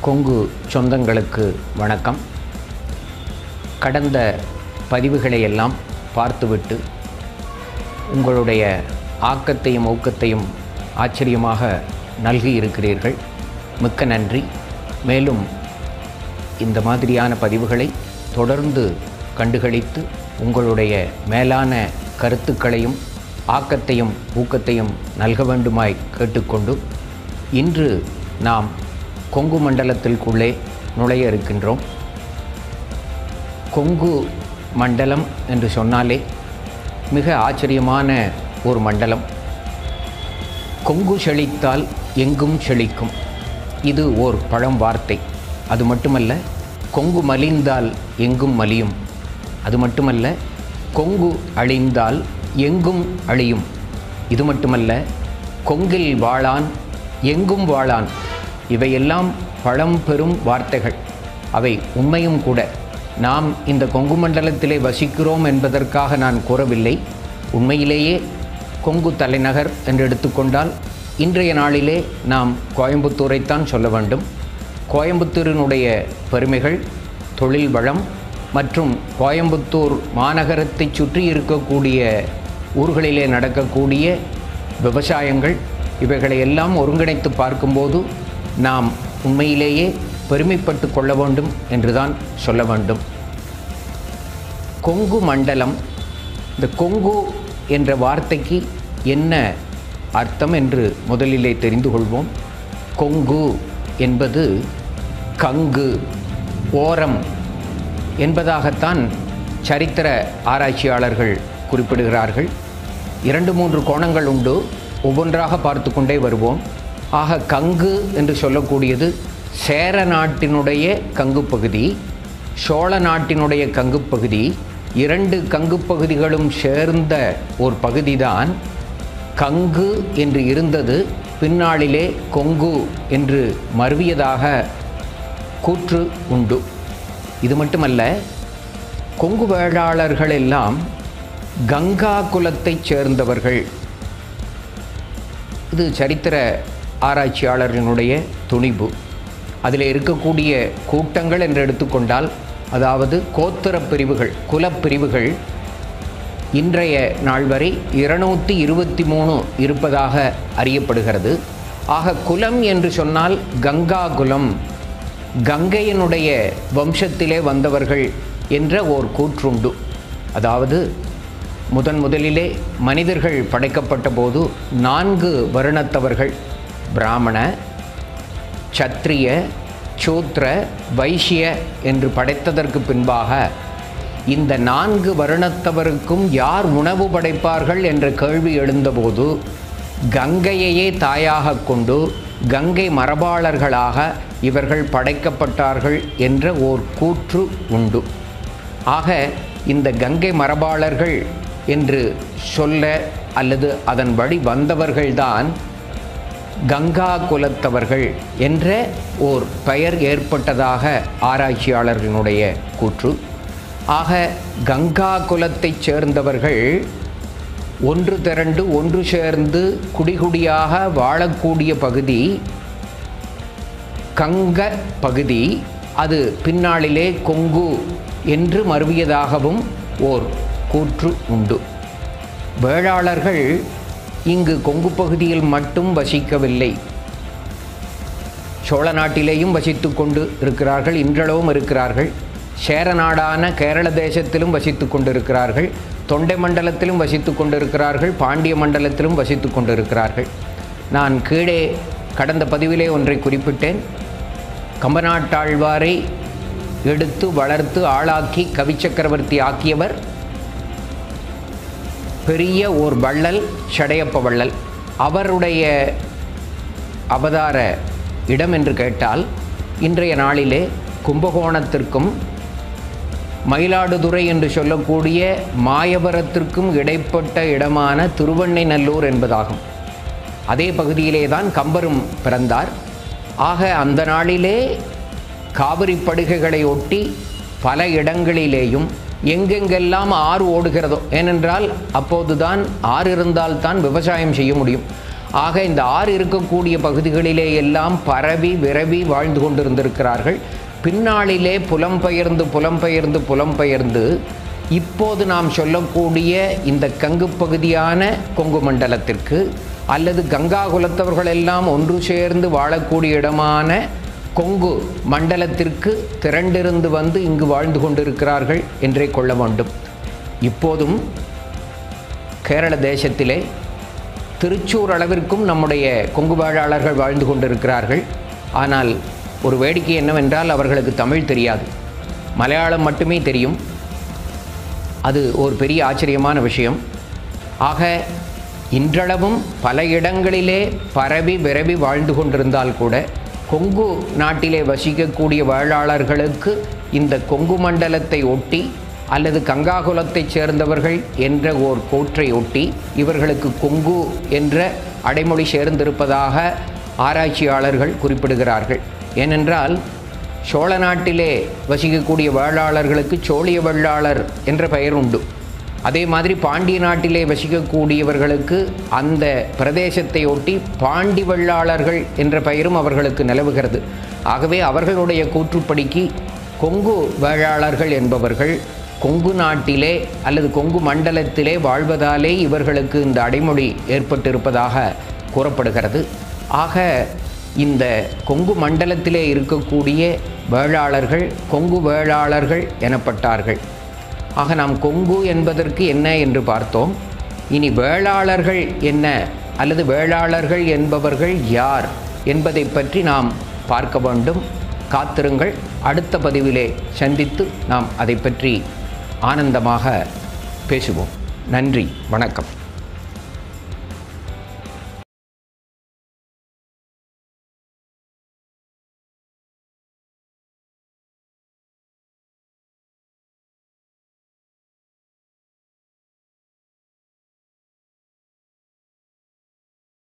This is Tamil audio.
கொங்கு சொந்தங்களுக்கு வணக்கம் கடந்த பதிவுகளை எல்லாம் பார்த்துவிட்டு உங்களுடைய ஆக்கத்தையும் ஊக்கத்தையும் ஆச்சரியமாக நல்கி இருக்கிறீர்கள் மிக்க நன்றி மேலும் இந்த மாதிரியான பதிவுகளை தொடர்ந்து கண்டுகளித்து உங்களுடைய மேலான கருத்துக்களையும் ஆக்கத்தையும் ஊக்கத்தையும் நல்க வேண்டுமாய் கேட்டுக்கொண்டு இன்று நாம் கொங்கு மண்டலத்திற்குள்ளே நுழைய இருக்கின்றோம் கொங்கு மண்டலம் என்று சொன்னாலே மிக ஆச்சரியமான ஒரு மண்டலம் கொங்கு செழித்தால் எங்கும் செழிக்கும் இது ஓர் பழம் வார்த்தை அது மட்டுமல்ல கொங்கு மலிந்தால் எங்கும் மலியும் அது மட்டுமல்ல கொங்கு அழிந்தால் எங்கும் அழியும் இது மட்டுமல்ல கொங்கில் வாழான் எங்கும் வாழான் இவையெல்லாம் பழம்பெரும் வார்த்தைகள் அவை உண்மையும் கூட நாம் இந்த கொங்கு மண்டலத்திலே வசிக்கிறோம் என்பதற்காக நான் கூறவில்லை உண்மையிலேயே கொங்கு தலைநகர் என்று எடுத்துக்கொண்டால் இன்றைய நாளிலே நாம் கோயம்புத்தூரைத்தான் சொல்ல வேண்டும் கோயம்புத்தூரினுடைய பெருமைகள் தொழில் வளம் மற்றும் கோயம்புத்தூர் மாநகரத்தை சுற்றி இருக்கக்கூடிய ஊர்களிலே நடக்கக்கூடிய விவசாயங்கள் இவைகளை எல்லாம் ஒருங்கிணைத்து பார்க்கும்போது நாம் உண்மையிலேயே பெருமைப்பட்டு கொள்ள வேண்டும் என்றுதான் சொல்ல வேண்டும் கொங்கு மண்டலம் இந்த கொங்கு என்ற வார்த்தைக்கு என்ன அர்த்தம் என்று முதலிலே தெரிந்து கொள்வோம் கொங்கு என்பது கங்கு ஓரம் என்பதாகத்தான் சரித்திர ஆராய்ச்சியாளர்கள் குறிப்பிடுகிறார்கள் இரண்டு மூன்று கோணங்கள் உண்டு ஒவ்வொன்றாக பார்த்து கொண்டே வருவோம் ஆக கங்கு என்று சொல்லக்கூடியது சேர நாட்டினுடைய கங்கு பகுதி சோழ நாட்டினுடைய கங்கு பகுதி இரண்டு கங்கு பகுதிகளும் சேர்ந்த ஒரு பகுதிதான் கங்கு என்று இருந்தது பின்னாளிலே கொங்கு என்று மருவியதாக கூற்று உண்டு இது மட்டுமல்ல கொங்கு வேளாளர்கள் எல்லாம் கங்கா குலத்தைச் சேர்ந்தவர்கள் இது சரித்திர ஆராய்ச்சியாளர்களுடைய துணிவு அதில் இருக்கக்கூடிய கூட்டங்கள் என்று எடுத்துக்கொண்டால் அதாவது கோத்திர பிரிவுகள் குலப்பிரிவுகள் இன்றைய நாள் வரை இருநூற்றி இருபத்தி மூணு இருப்பதாக அறியப்படுகிறது ஆக குலம் என்று சொன்னால் கங்கா குலம் கங்கையினுடைய வம்சத்திலே வந்தவர்கள் என்ற ஓர் கூற்றுண்டு அதாவது முதன் முதலிலே மனிதர்கள் படைக்கப்பட்ட போது நான்கு வருணத்தவர்கள் பிராமண சத்திரிய சூத்ர வைசிய என்று படைத்ததற்கு பின்பாக இந்த நான்கு வருணத்தவருக்கும் யார் உணவு படைப்பார்கள் என்ற கேள்வி எழுந்தபோது கங்கையையே தாயாக கொண்டு கங்கை மரபாளர்களாக இவர்கள் படைக்கப்பட்டார்கள் என்ற ஓர் கூற்று உண்டு ஆக இந்த கங்கை மரபாளர்கள் என்று சொல்ல அல்லது அதன் வழி வந்தவர்கள்தான் கங்கா குலத்தவர்கள் என்ற ஓர் பெயர் ஏற்பட்டதாக ஆராய்ச்சியாளர்களுடைய கூற்று ஆக கங்கா குலத்தைச் சேர்ந்தவர்கள் ஒன்று திரண்டு ஒன்று சேர்ந்து குடிகுடியாக வாழக்கூடிய பகுதி கங்க பகுதி அது பின்னாளிலே கொங்கு என்று மருவியதாகவும் ஓர் கூற்று உண்டு வேளாளர்கள் இங்கு கொங்கு பகுதியில் மட்டும் வசிக்கவில்லை சோழ நாட்டிலேயும் வசித்து கொண்டு இருக்கிறார்கள் இன்றளவும் இருக்கிறார்கள் சேர நாடான கேரள தேசத்திலும் வசித்து கொண்டிருக்கிறார்கள் தொண்டை மண்டலத்திலும் வசித்து கொண்டிருக்கிறார்கள் பாண்டிய மண்டலத்திலும் வசித்து கொண்டிருக்கிறார்கள் நான் கீழே கடந்த பதிவிலே ஒன்றை குறிப்பிட்டேன் கம்பநாட்டாழ்வாரை எடுத்து வளர்த்து ஆளாக்கி கவிச்சக்கரவர்த்தி ஆக்கியவர் பெரிய ஓர் வள்ளல் ஷடையப்ப வள்ளல் அவருடைய அவதார இடம் என்று கேட்டால் இன்றைய நாளிலே கும்பகோணத்திற்கும் மயிலாடுதுறை என்று சொல்லக்கூடிய மாயவரத்திற்கும் இடைப்பட்ட இடமான திருவண்ணைநல்லூர் என்பதாகும் அதே பகுதியிலே தான் கம்பரும் பிறந்தார் ஆக அந்த நாளிலே காவிரி படுகைகளை ஒட்டி பல இடங்களிலேயும் எங்கெங்கெல்லாம் ஆறு ஓடுகிறதோ ஏனென்றால் அப்போதுதான் ஆறு இருந்தால்தான் விவசாயம் செய்ய முடியும் ஆக இந்த ஆறு இருக்கக்கூடிய பகுதிகளிலே எல்லாம் பரவி விரவி வாழ்ந்து கொண்டிருந்திருக்கிறார்கள் பின்னாளிலே புலம்பெயர்ந்து புலம்பெயர்ந்து புலம்பெயர்ந்து இப்போது நாம் சொல்லக்கூடிய இந்த கங்கு பகுதியான கொங்கு மண்டலத்திற்கு அல்லது கங்கா குலத்தவர்கள் எல்லாம் ஒன்று சேர்ந்து வாழக்கூடிய இடமான கொங்கு மண்டலத்திற்கு திரண்டிருந்து வந்து இங்கு வாழ்ந்து கொண்டிருக்கிறார்கள் என்றே கொள்ள வேண்டும் இப்போதும் கேரள தேசத்திலே திருச்சூர் அளவிற்கும் நம்முடைய கொங்கு வாழாளர்கள் வாழ்ந்து கொண்டிருக்கிறார்கள் ஆனால் ஒரு வேடிக்கை என்னவென்றால் அவர்களுக்கு தமிழ் தெரியாது மலையாளம் மட்டுமே தெரியும் அது ஒரு பெரிய ஆச்சரியமான விஷயம் ஆக இன்றளவும் பல இடங்களிலே பரவி விரவி வாழ்ந்து கொண்டிருந்தால் கூட கொங்கு நாட்டிலே வசிக்கக்கூடிய வாழாளர்களுக்கு இந்த கொங்கு மண்டலத்தை ஒட்டி அல்லது கங்காகுலத்தைச் சேர்ந்தவர்கள் என்ற ஓர் கூற்றை ஒட்டி இவர்களுக்கு கொங்கு என்ற அடைமொழி சேர்ந்திருப்பதாக ஆராய்ச்சியாளர்கள் குறிப்பிடுகிறார்கள் ஏனென்றால் சோழ நாட்டிலே வசிக்கக்கூடிய வேளாளர்களுக்கு சோழிய வெள்ளாளர் என்ற பெயர் உண்டு அதே மாதிரி பாண்டிய நாட்டிலே வசிக்கக்கூடியவர்களுக்கு அந்த பிரதேசத்தை ஒட்டி பாண்டி வெள்ளாளர்கள் என்ற பெயரும் அவர்களுக்கு நிலவுகிறது ஆகவே அவர்களுடைய கூற்றுப்படிக்கு கொங்கு வேளாளர்கள் என்பவர்கள் கொங்கு நாட்டிலே அல்லது கொங்கு மண்டலத்திலே வாழ்வதாலே இவர்களுக்கு இந்த அடைமொழி ஏற்பட்டிருப்பதாக கூறப்படுகிறது ஆக இந்த கொங்கு மண்டலத்திலே இருக்கக்கூடிய வேளாளர்கள் கொங்கு வேளாளர்கள் எனப்பட்டார்கள் ஆக நாம் கொங்கு என்பதற்கு என்ன என்று பார்த்தோம் இனி வேளாளர்கள் என்ன அல்லது வேளாளர்கள் என்பவர்கள் யார் என்பதை பற்றி நாம் பார்க்க வேண்டும் காத்திருங்கள் அடுத்த பதிவிலே சந்தித்து நாம் அதை பற்றி ஆனந்தமாக பேசுவோம் நன்றி வணக்கம்